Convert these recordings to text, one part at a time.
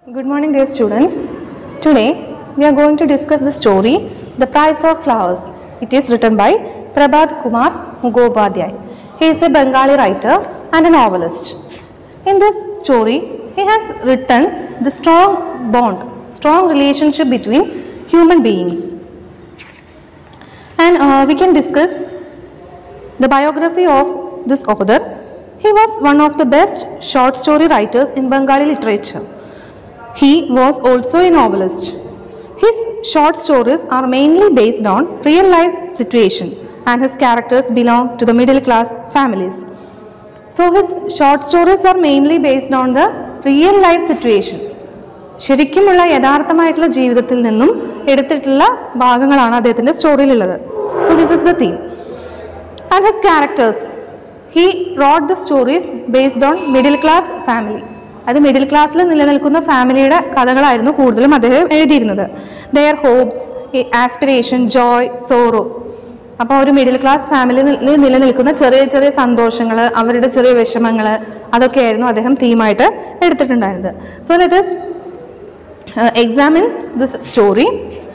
Good morning, dear students. Today we are going to discuss the story The Price of Flowers. It is written by Prabhat Kumar Mughopadhyay. He is a Bengali writer and a novelist. In this story, he has written the strong bond, strong relationship between human beings. And uh, we can discuss the biography of this author. He was one of the best short story writers in Bengali literature. He was also a novelist. His short stories are mainly based on real life situation and his characters belong to the middle class families. So his short stories are mainly based on the real life situation. ശരിക്കുമുള്ള യഥാർത്ഥമായിട്ടുള്ള ജീവിതത്തിൽ നിന്നും എടുത്തിട്ടുള്ള ഭാഗങ്ങളാണ് അദ്ദേഹത്തിൻ്റെ സ്റ്റോറിയിലുള്ളത് so this is the theme and his characters he wrote the stories based on middle class family അത് middle ക്ലാസ്സിൽ നിലനിൽക്കുന്ന ഫാമിലിയുടെ കഥകളായിരുന്നു കൂടുതലും അദ്ദേഹം എഴുതിയിരുന്നത് their hopes aspiration joy sorrow അപ്പോൾ ഒരു മിഡിൽ ക്ലാസ് ഫാമിലിയിൽ നിലനിൽക്കുന്ന ചെറിയ ചെറിയ സന്തോഷങ്ങൾ അവരുടെ ചെറിയ വിഷമങ്ങൾ അതൊക്കെയായിരുന്നു അദ്ദേഹം തീമായിട്ട് എടുത്തിട്ടുണ്ടായിരുന്നത് so let us examine this story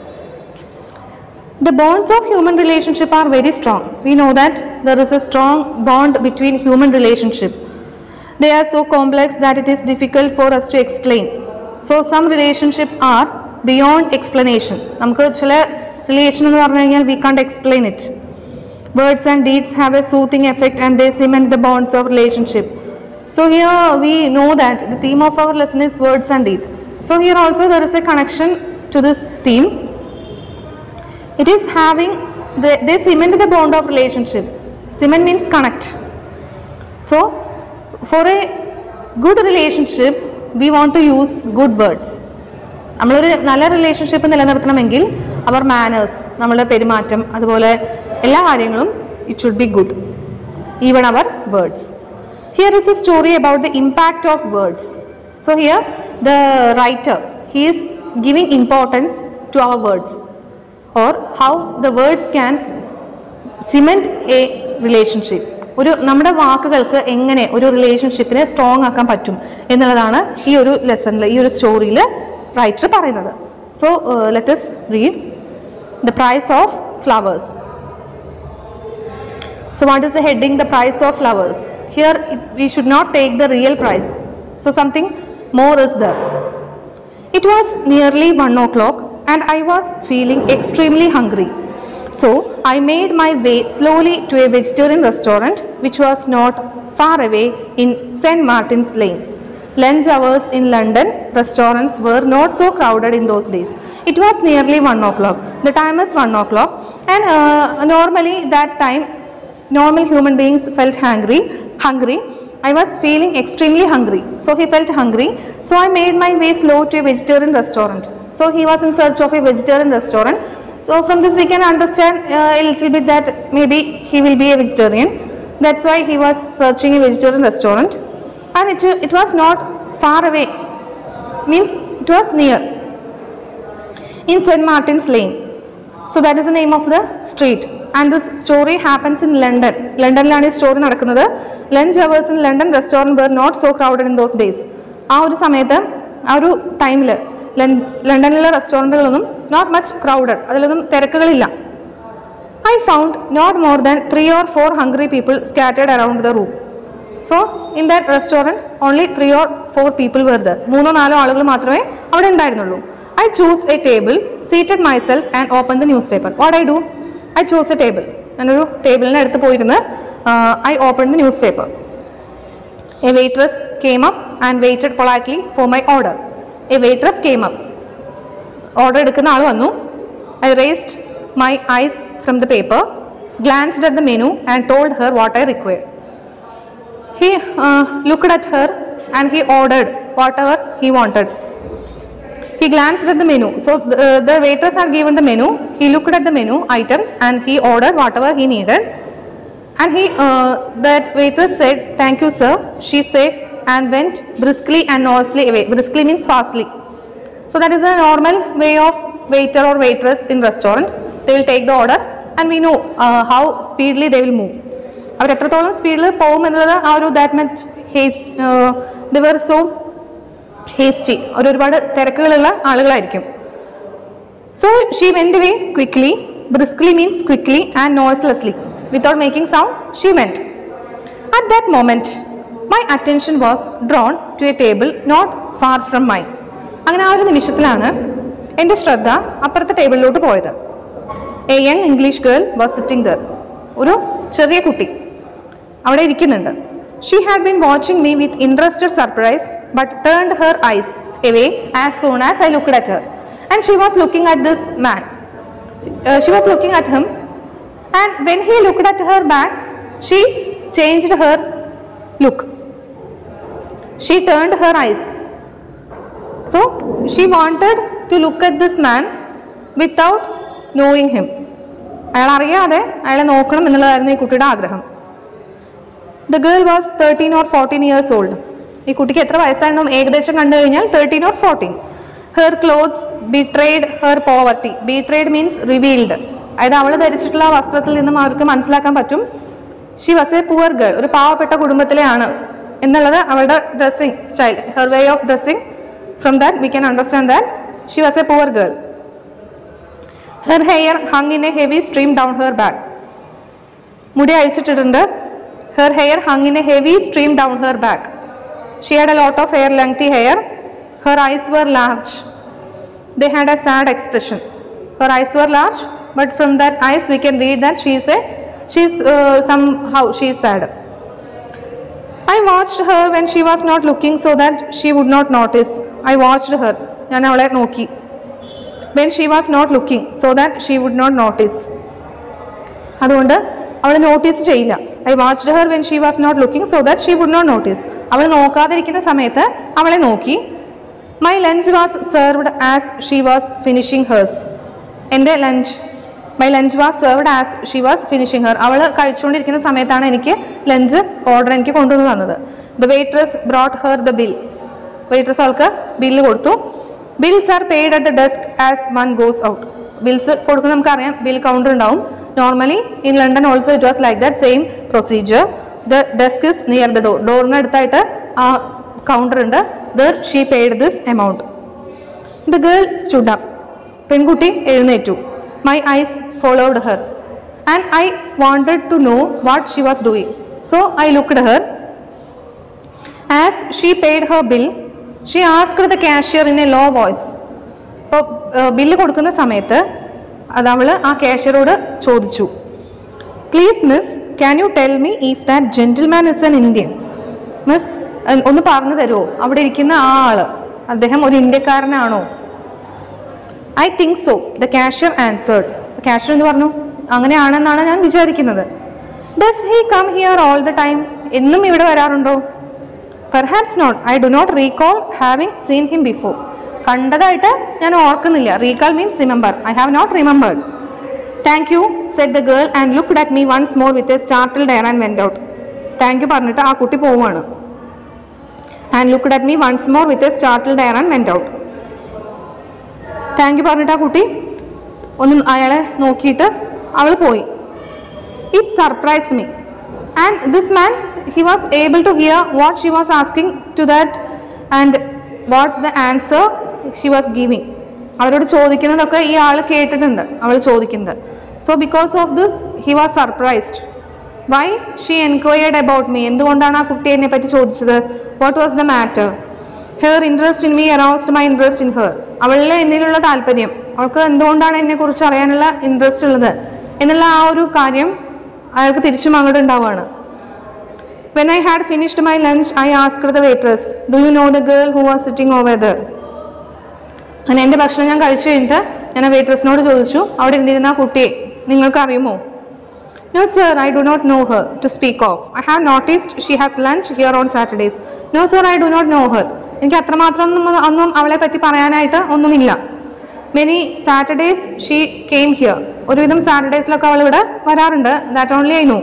The bonds of human relationship are very strong. We know that there is a strong bond between human relationship. They are so complex that it is difficult for us to explain. So some relationship are beyond explanation. നമുക്ക് ചില relation എന്ന് പറഞ്ഞു കഴിഞ്ഞാൽ we can't explain it words and deeds have a soothing effect and they cement the bonds of relationship So here we know that the theme of our lesson is words and deed. So here also there is a connection to this theme it is having the, they cement the bond of relationship cement means connect so for a good relationship we want to use good words നമ്മളൊരു നല്ല relationship നിലനിർത്തണമെങ്കിൽ അവർ manners നമ്മളുടെ പെരുമാറ്റം അതുപോലെ എല്ലാ കാര്യങ്ങളും it should be good even our words here is a story about the impact of words so here the writer he is giving importance to our words or how the words can cement a relationship ഒരു നമ്മുടെ വാക്കുകൾക്ക് എങ്ങനെ ഒരു റിലേഷൻഷിപ്പിനെ strong ആക്കാൻ പറ്റും എന്നുള്ളതാണ് ഈ ഒരു ലെസണിൽ ഈ ഒരു സ്റ്റോറിയിൽ റൈറ്റർ പറയുന്നത് so let's read the price of flowers So what is the heading? The price of flowers. Here it, we should not take the real price. So something more is there. It was nearly one o'clock and I was feeling extremely hungry. So I made my way slowly to a vegetarian restaurant which was not far away in St. Martin's Lane. Lunch hours in London restaurants were not so crowded in those days. It was nearly one o'clock. The time is one o'clock and uh, normally that time normal human beings felt hungry hungry i was feeling extremely hungry so he felt hungry so i made my way slow to a vegetarian restaurant so he was in search of a vegetarian restaurant so from this we can understand uh, a little bit that maybe he will be a vegetarian that's why he was searching a vegetarian restaurant and it, it was not far away means it was near in st martin's lane so that is the name of the street and this story happens in London ലണ്ടനിലാണ് ഈ story നടക്കുന്നത് lunch hours in London restaurant were not so crowded in those days ആ ഒരു സമയത്ത് ആ ഒരു ടൈമിൽ ലണ്ടനിലെ റെസ്റ്റോറൻറ്റുകളൊന്നും നോട്ട് മച്ച് ക്രൗഡഡ് അതിലൊന്നും തിരക്കുകളില്ല I found not more than three or four hungry people scattered around the room so in that restaurant only three or four people were there മൂന്നോ നാലോ ആളുകൾ മാത്രമേ അവിടെ ഉണ്ടായിരുന്നുള്ളൂ I chose a table seated myself and open the newspaper what I do I chose a table ഞാനൊരു ടേബിളിന് അടുത്ത് പോയിരുന്ന് I open the newspaper a waitress came up and waited politely four my order a waitress came up order എടുക്കുന്ന ആൾ വന്നു I raised my eyes from the paper glanced at the menu and told her what I required he looked at her and he ordered whatever he wanted he glanced at the menu so the, uh, the waiters had given the menu he looked at the menu items and he ordered whatever he needed and he uh, that waitress said thank you sir she said and went briskly and noisily away briskly means fastly so that is a normal way of waiter or waitress in restaurant they will take the order and we know uh, how speedily they will move അവർ എത്രത്തോളം സ്പീഡിൽ പോകും എന്നുള്ളത് ആ ഒരു that much haste there so hasty ഒരു ഒരുപാട് തിരക്കുകളുള്ള ആളുകളായിരിക്കും so she went away quickly briskly means quickly and noiselessly without making sound she went at that moment my attention was drawn to a table not far from mine അങ്ങനെ ആ ഒരു നിമിഷത്തിലാണ് എൻ്റെ ശ്രദ്ധ അപ്പുറത്തെ ടേബിളിലോട്ട് പോയത് a young English girl was sitting there ഒരു ചെറിയ കുട്ടി അവിടെ ഇരിക്കുന്നുണ്ട് she had been watching me with interested surprise but turned her eyes away as soon as I looked at her and she was looking at this man she was looking at him and when he looked at her back she changed her look she turned her eyes so she wanted to look at this man without knowing him അയാൾ അറിയാതെ അയാളെ നോക്കണം എന്നുള്ളതായിരുന്നു ഈ കുട്ടിയുടെ ആഗ്രഹം the girl was thirteen or fourteen years old ഈ കുട്ടിക്ക് എത്ര വയസ്സായിരുന്നു ഏകദേശം കണ്ടു കഴിഞ്ഞാൽ thirteen or fourteen her clothes betrayed her poverty betrayed means revealed അതായത് അവൾ ധരിച്ചിട്ടുള്ള ആ വസ്ത്രത്തിൽ നിന്നും അവർക്ക് മനസ്സിലാക്കാൻ പറ്റും she was a poor girl ഒരു പാവപ്പെട്ട കുടുംബത്തിലെയാണ് എന്നുള്ളത് അവളുടെ dressing style her way of dressing from that we can understand that she was a poor girl her hair hung in a heavy stream down her back മുടി അഴിച്ചിട്ടിട്ടുണ്ട് her hair hung in a heavy stream down her back she had a lot of hair lengthy hair her eyes were large they had a sad expression her eyes were large but from that eyes we can read that she is a she is uh, somehow she is sad i watched her when she was not looking so that she would not notice i watched her ഞാൻ അവളെ നോക്കി when she was not looking so that she would not notice അതുകൊണ്ട് അവൾ notice ചെയ്യില്ല I watched her when she was not looking so that she would not notice അവൾ നോക്കാതിരിക്കുന്ന സമയത്ത് അവളെ നോക്കി my lunch was served as she was finishing hers എൻ്റെ lunch my lunch was served as she was finishing her അവൾ കഴിച്ചുകൊണ്ടിരിക്കുന്ന സമയത്താണ് എനിക്ക് ലഞ്ച് ഓർഡർ എനിക്ക് കൊണ്ടുവന്ന് തന്നത് the waitress brought her the bill waitress അവൾക്ക് ബില്ല് കൊടുത്തു bills are paid at the desk as one goes out bills കൊടുക്കുന്ന നമുക്കറിയാം ബിൽ കൗണ്ടർ ഉണ്ടാവും normally in London also it was like that same procedure the desk is near the door ഡോറിന് അടുത്തായിട്ട് ആ counter ഉണ്ട് there she paid this amount the girl stood up പെൺകുട്ടി എഴുന്നേറ്റു my eyes followed her and I wanted to know what she was doing so I looked her as she paid her bill she asked the cashier in a low voice ഇപ്പോൾ bill കൊടുക്കുന്ന സമയത്ത് അത് അവൾ ആ കാഷ്യറോട് ചോദിച്ചു please miss can you tell me if that gentleman is an Indian miss ഒന്ന് പറഞ്ഞു തരുമോ അവിടെ ഇരിക്കുന്ന ആ ആള് അദ്ദേഹം ഒരു ഇന്ത്യക്കാരനാണോ I think so the cashier answered cashier എന്ന് പറഞ്ഞു അങ്ങനെയാണെന്നാണ് ഞാൻ വിചാരിക്കുന്നത് does he come here all the time എന്നും ഇവിടെ വരാറുണ്ടോ perhaps not I do not recall having seen him before കണ്ടതായിട്ട് ഞാൻ ഓർക്കുന്നില്ല recall means remember I have not remembered thank you said the girl and look at me once more with a startled air and went out thank you പറഞ്ഞിട്ട് ആ കുട്ടി പോവുകയാണ് and look at me once more with a startled air and went out thank you പറഞ്ഞിട്ട് ആ കുട്ടി ഒന്ന് അയാളെ നോക്കിയിട്ട് അവൾ പോയി it surprise me and this man he was able to hear what she was asking to that and what the answer she was giving അവരോട് ചോദിക്കുന്നതൊക്കെ ഈ ആൾ കേട്ടിട്ടുണ്ട് അവൾ ചോദിക്കുന്നത് so because of this he was surprised why she enquired about me എന്തുകൊണ്ടാണ് ആ കുട്ടി എന്നെ പറ്റി ചോദിച്ചത് what was the matter her interest in me aroused my interest in her അവളിലെ എന്നിലുള്ള താല്പര്യം അവൾക്ക് എന്തുകൊണ്ടാണ് എന്നെക്കുറിച്ച് അറിയാനുള്ള ഇൻട്രസ്റ്റ് ഉള്ളത് എന്നുള്ള ആ ഒരു കാര്യം അയാൾക്ക് തിരിച്ചും അങ്ങോട്ട് ഉണ്ടാവുകയാണ് when I had finished my lunch I asked the waitress do you know the girl who was sitting over there അങ്ങനെ എൻ്റെ ഭക്ഷണം ഞാൻ കഴിച്ചു കഴിഞ്ഞിട്ട് ഞാൻ ആ വെയിട്രസിനോട് ചോദിച്ചു അവിടെ ഇരുന്നിരുന്ന ആ കുട്ടിയെ നിങ്ങൾക്ക് അറിയുമോ no sir I do not know her to speak of I have noticed she has lunch here on Saturdays no sir I do not know her എനിക്ക് അത്രമാത്രം ഒന്നും ഒന്നും അവളെ പറ്റി പറയാനായിട്ട് ഒന്നുമില്ല many Saturdays she came here ഒരുവിധം സാറ്റർഡേസിലൊക്കെ അവൾ ഇവിടെ വരാറുണ്ട് that only I know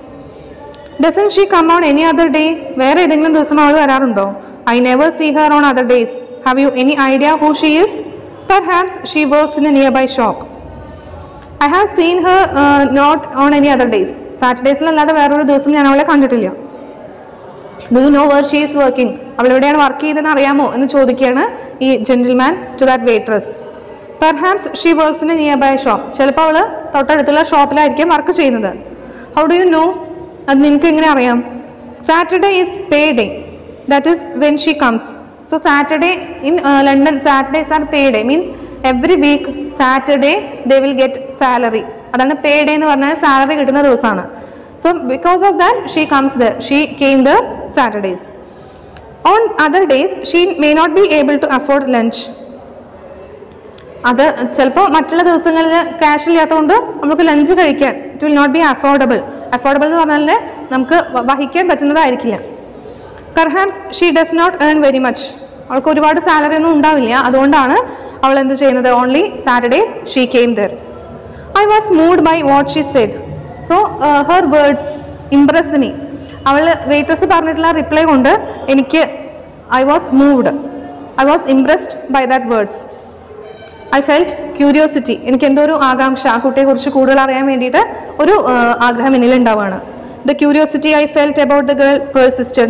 doesn't she come on any other day വേറെ ഏതെങ്കിലും ദിവസം അവൾ വരാറുണ്ടോ I never see her on other days have you any idea who she is perhaps she works in a nearby shop I have seen her not on any other days സാറ്റർഡേസിലല്ലാതെ വേറൊരു ദിവസം ഞാൻ അവളെ കണ്ടിട്ടില്ല do you know where she is working അവൾ എവിടെയാണ് work ചെയ്തതെന്ന് അറിയാമോ എന്ന് ചോദിക്കുകയാണ് ഈ gentleman to that waitress perhaps she works in a nearby shop ചിലപ്പോൾ അവൾ തൊട്ടടുത്തുള്ള ഷോപ്പിലായിരിക്കും വർക്ക് ചെയ്യുന്നത് ഹൗ ഡു യു നോ അത് നിനക്ക് എങ്ങനെ അറിയാം Saturday is pay day that is when she comes so Saturday in London Saturdays are pay day means every week Saturday they will get salary അതാണ് പേ ഡേ എന്ന് പറഞ്ഞാൽ salary കിട്ടുന്ന ദിവസമാണ് so because of that she comes the she came the Saturdays on other days she may not be able to afford lunch അത് ചിലപ്പോൾ മറ്റുള്ള ദിവസങ്ങളിൽ cash ഇല്ലാത്തതുകൊണ്ട് നമുക്ക് ലഞ്ച് കഴിക്കാൻ it will not B affordable affordable എന്ന് പറഞ്ഞാൽ നമുക്ക് വ- വഹിക്കാൻ പറ്റുന്നതായിരിക്കില്ല perhaps she does not earn very much അവൾക്ക് ഒരുപാട് സാലറി ഒന്നും ഉണ്ടാവില്ല അതുകൊണ്ടാണ് അവൾ എന്ത് ചെയ്യുന്നത് only Saturdays she came there I was moved by what she said so her words impressed me അവൾ വെയിറ്റേഴ്സ് പറഞ്ഞിട്ടുള്ള റിപ്ലൈ കൊണ്ട് എനിക്ക് I was moved I was impressed by that words I felt curiosity എനിക്ക് എന്തോ ഒരു ആകാംക്ഷ ആ കുട്ടിയെക്കുറിച്ച് കൂടുതൽ അറിയാൻ വേണ്ടിയിട്ട് ഒരു ആ, ആഗ്രഹം എന്നിലുണ്ടാവുകയാണ് the curiosity I felt about the girl persisted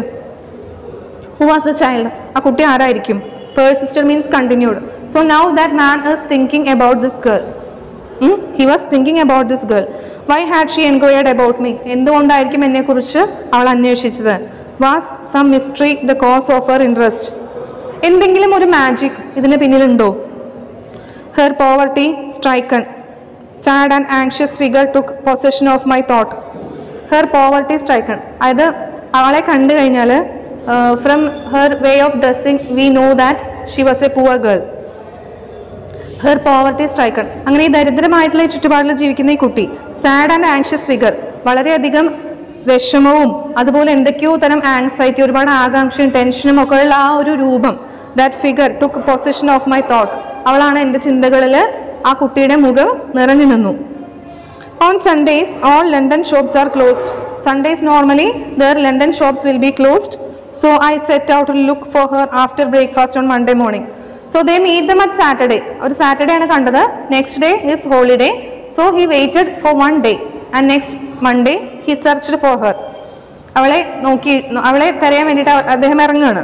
who was a child ആ കുട്ടി ആരായിരിക്കും persisted means continued so now that man is thinking about this girl he was thinking about this girl why had she enquired about me എന്തുകൊണ്ടായിരിക്കും എന്നെക്കുറിച്ച് അവൾ അന്വേഷിച്ചത് was some mystery the cause of her interest എന്തെങ്കിലും ഒരു magic ഇതിന് പിന്നിലുണ്ടോ her poverty stricken sad and anxious figure took possession of my thought her poverty stricken അതായത് അവളെ കണ്ടു കഴിഞ്ഞാൽ from her way of dressing we know that she was a poor girl her poverty stricken അങ്ങനെ ഈ ദരിദ്രമായിട്ടുള്ള ഈ ചുറ്റുപാടിൽ ജീവിക്കുന്ന ഈ കുട്ടി സാഡ് ആൻഡ് ആങ്ഷ്യസ് ഫിഗർ വളരെയധികം വിഷമവും അതുപോലെ എന്തൊക്കെയോ തരം ആങ്സൈറ്റി ഒരുപാട് ആകാംക്ഷയും ടെൻഷനും ഒക്കെ ഉള്ള ആ ഒരു രൂപം that figure took position of my thought അവളാണ് എൻ്റെ ചിന്തകളിൽ ആ കുട്ടിയുടെ മുഖം നിറഞ്ഞു നിന്നു on Sundays all London shops are closed Sundays normally there London shops will be closed so I set out to look for her after breakfast on Monday morning so they meet them at Saturday ഒരു Saturday ആണ് കണ്ടത് next day is holiday so he waited for one day and next Monday he searched for her അവളെ നോക്കി അവളെ തിരയാൻ വേണ്ടിയിട്ട് അവ- അദ്ദേഹം ഇറങ്ങുകയാണ്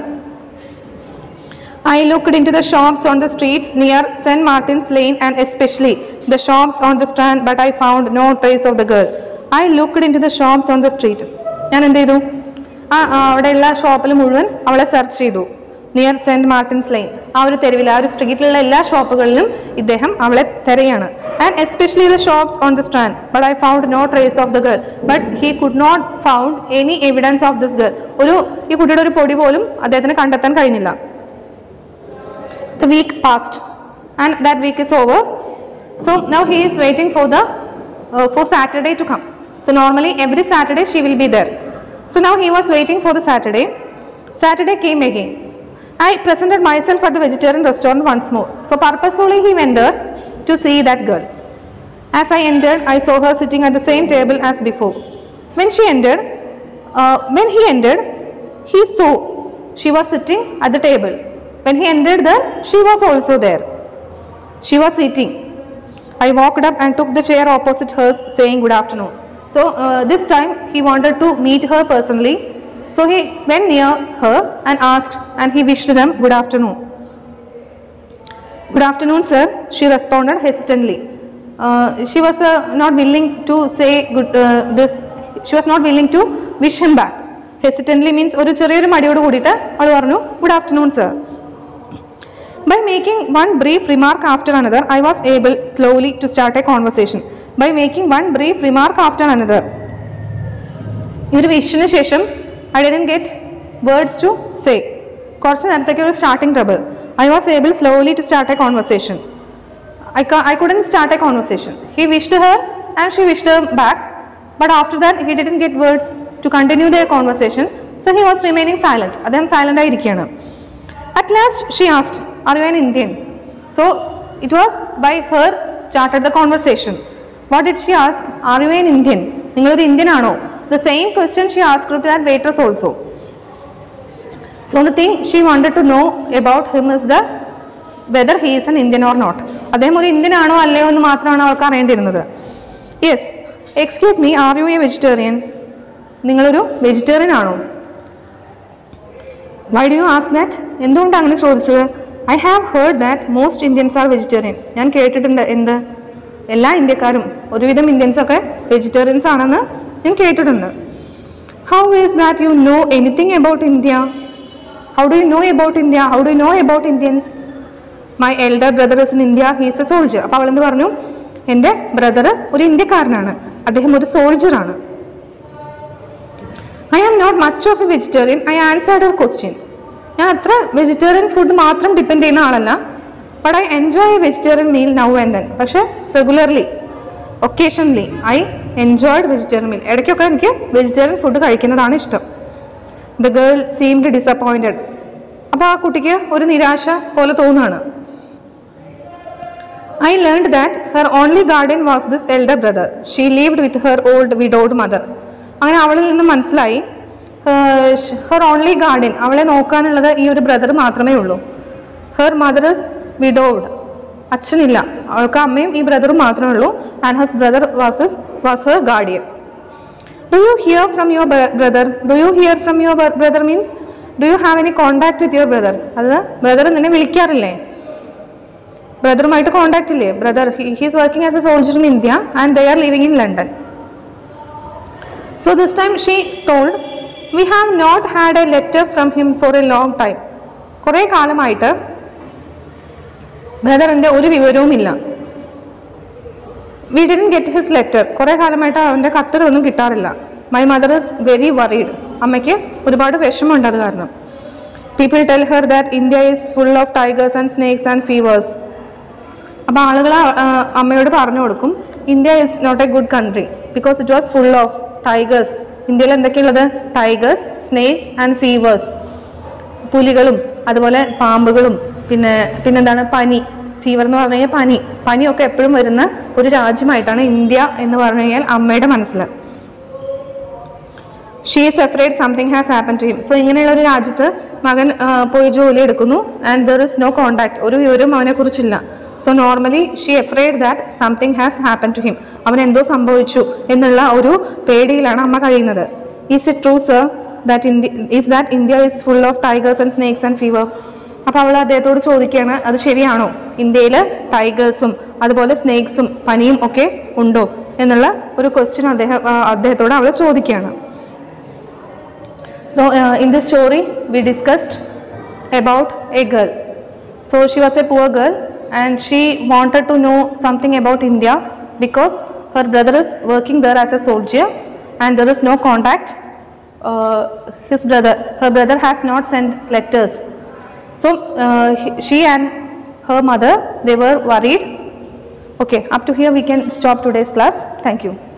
I looked into the shops on the streets near St. Martin's Lane and especially the shops on the strand, but I found no trace of the girl. I looked into the shops on the street. ഞാൻ എന്ത് ചെയ്തു ആ ആ, അവിടെയുള്ള ഷോപ്പിൽ മുഴുവൻ അവളെ search ചെയ്തു നിയർ സെന്റ് മാർട്ടിൻസ് ലൈൻ ആ ഒരു തെരുവിൽ ആ ഒരു സ്ട്രീറ്റിലുള്ള എല്ലാ ഷോപ്പുകളിലും ഇദ്ദേഹം അവളെ തിരയാണ് and especially the shops on the stand but I found no trace of the girl but he could not found any evidence of this girl ഒരു ഈ കുട്ടിയുടെ ഒരു പൊടി പോലും അദ്ദേഹത്തിന് കണ്ടെത്താൻ കഴിഞ്ഞില്ല the week passed and that week is over so now he is waiting for the uh, for saturday to come so normally every saturday she will be there so now he was waiting for the saturday saturday came again i presented myself at the vegetarian restaurant once more so purposefully he went there to see that girl as i entered i saw her sitting at the same table as before when she entered uh, when he entered he saw she was sitting at the table when he entered there she was also there she was eating i walked up and took the chair opposite hers saying good afternoon so uh, this time he wanted to meet her personally so he went near her and asked and he wished them good afternoon Good afternoon, sir. She responded hesitantly. Uh, she was uh, not willing to say good, uh, this. She was not willing to wish him back. Hesitantly means ഒരു ചെറിയൊരു മടിയോട് കൂടിയിട്ട് അവൾ പറഞ്ഞു good afternoon sir by making one brief remark after another I was able slowly to start a conversation by making one brief remark after another ഈ ഒരു വിഷിന് ശേഷം I didn't get words to say കുറച്ച് നേരത്തേക്ക് ഒരു starting trouble I was able slowly to start a conversation I I couldn't start a conversation he wished her and she wished back but after that he didn't get words to continue the conversation so he was remaining silent അദ്ദേഹം silent ആയിരിക്കുകയാണ് at last she asked are you an Indian so it was by her started the conversation what did she ask are you an Indian നിങ്ങളൊരു Indian ആണോ the same question she ask to that waiters also so the thing she wanted to know about him is the whether he is an Indian or not അദ്ദേഹം ഒരു Indian ആണോ അല്ലയോ എന്ന് മാത്രമാണ് അവൾക്ക് അറിയേണ്ടിയിരുന്നത് yes excuse me are you a vegetarian നിങ്ങളൊരു vegetarian ആണോ why do you ask that എന്തുകൊണ്ടാണ് അങ്ങനെ ചോദിച്ചത് I have heard that most Indians are vegetarian ഞാൻ കേട്ടിട്ടുണ്ട് എന്ത് എല്ലാ ഇന്ത്യക്കാരും ഒരുവിധം ഇന്ത്യൻസ് ഒക്കെ വെജിറ്റേറിയൻസ് ആണെന്ന് ഞാൻ കേട്ടിട്ടുണ്ട് how is that you know anything about India how do you know about India how do you know about Indians my elder brother is in India he's a soldier അപ്പോൾ അവളെന്ത് പറഞ്ഞു എൻ്റെ brother ഒരു ഇന്ത്യക്കാരനാണ് അദ്ദേഹം ഒരു സോൾജറാണ് I am not much of a vegetarian I answered a question ഞാൻ അത്ര വെജിറ്റേറിയൻ ഫുഡ് മാത്രം ഡിപ്പെൻഡ് ചെയ്യുന്ന ആളല്ല but I enjoy a vegetarian meal now and then പക്ഷേ regularly occasionally I enjoyed vegetarian meal ഇടയ്ക്കൊക്കെ എനിക്ക് വെജിറ്റേറിയൻ ഫുഡ് കഴിക്കുന്നതാണ് ഇഷ്ടം ദ ഗേൾ സീംഡ് ഡിസപ്പോയിൻറ്റഡ് അപ്പോൾ ആ കുട്ടിക്ക് ഒരു നിരാശ പോലെ തോന്നുകയാണ് I learned that her only guardian was this elder brother she lived with her old widowed mother അങ്ങനെ അവളിൽ നിന്ന് മനസ്സിലായി ഹെർ ഓൺലി ഗാർഡിയൻ അവളെ നോക്കാനുള്ളത് ഈ ഒരു ബ്രദർ മാത്രമേ ഉള്ളൂ ഹെർ മദർ ഇസ് വിഡോഡ് അച്ഛനില്ല അവൾക്ക് അമ്മയും ഈ ബ്രദറും മാത്രമേ ഉള്ളൂ and his brother was is was her guardian do you hear from your brother do you hear from your brother means do you have any contact with your brother അത് brother നിന്നെ വിളിക്കാറില്ലേ ബ്രദറുമായിട്ട് കോൺടാക്ട് ഇല്ലേ brother he's working as a soldier in India and they are living in London so this time she told we have not had a letter from him for a long time കുറേ കാലമായിട്ട് ബ്രദറിൻ്റെ ഒരു വിവരവും ഇല്ല we didn't get his letter കുറേ കാലമായിട്ട് അവൻ്റെ കത്തുകളൊന്നും കിട്ടാറില്ല my mother is very worried അമ്മയ്ക്ക് ഒരുപാട് വിഷമമുണ്ട് അത് കാരണം people tell her that India is full of tigers and snakes and fevers അപ്പോൾ ആളുകൾ അമ്മയോട് പറഞ്ഞു കൊടുക്കും India is not a good country because it was full of tigers ഇന്ത്യയിൽ എന്തൊക്കെയുള്ളത് ടൈഗേഴ്സ് സ്നേക്സ് ആൻഡ് ഫീവേഴ്സ് പുലികളും അതുപോലെ പാമ്പുകളും പിന്നെ പിന്നെന്താണ് പനി ഫീവർ എന്ന് പറഞ്ഞു കഴിഞ്ഞാൽ പനി പനിയൊക്കെ എപ്പോഴും വരുന്ന ഒരു രാജ്യമായിട്ടാണ് ഇന്ത്യ എന്ന് പറഞ്ഞു കഴിഞ്ഞാൽ അമ്മയുടെ മനസ്സിൽ she is afraid something has happen to him so ഇങ്ങനെയുള്ള ഒരു രാജ്യത്ത് മകൻ ആ, പോയി ജോലി എടുക്കുന്നു and there is no contact ഒരു വിവരവും അവനെ കുറിച്ചില്ല so normally she afraid that something has happen to him അവൻ എന്തോ സംഭവിച്ചു എന്നുള്ള ഒരു പേടിയിലാണ് അമ്മ കഴിയുന്നത് is it true sir that India is that India is full of tigers and snakes and fever അപ്പോൾ അവൾ അദ്ദേഹത്തോട് ചോദിക്കുകയാണ് അത് ശരിയാണോ ഇന്ത്യയിൽ ടൈഗേഴ്സും അതുപോലെ സ്നേക്സും പനിയും ഒക്കെ ഉണ്ടോ എന്നുള്ള ഒരു ക്വസ്റ്റ്യൻ അദ്ദേഹം ആ, അദ്ദേഹത്തോട് അവൾ ചോദിക്കുകയാണ് So, uh, in this story, we discussed about a girl. So, she was a poor girl and she wanted to know something about India because her brother is working there as a soldier and there is no contact. Uh, his brother, her brother has not sent letters. So, uh, he- she and her mother, they were worried. Okay, up to here we can stop today's class. Thank you.